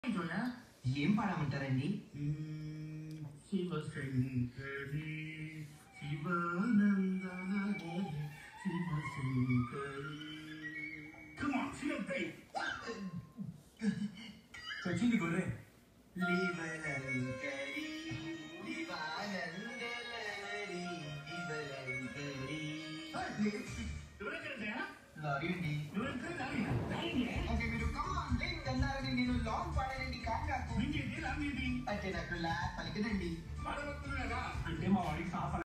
జోయా ఏం పాడమంటారండి Shivashankari శివానందనగరి Shivashankari Come on, feel the beat. చచ్చింది గొర్రె లివలంకరి లివానందలరి లివలంకరి ఎవరెక్కడ లారీ అండి ఎవరెక్కడ రాలినా రాలినా ఓకే మీరు కమాన్ లింక్ అన్నారని నేను లాంగ్ పాడానండి కాదు నాకు ఇంకేది రాలిది అంటే నాకు లా పలికదండి బాధపడుతున్నారా అంటే మా వాడికి సాఫ్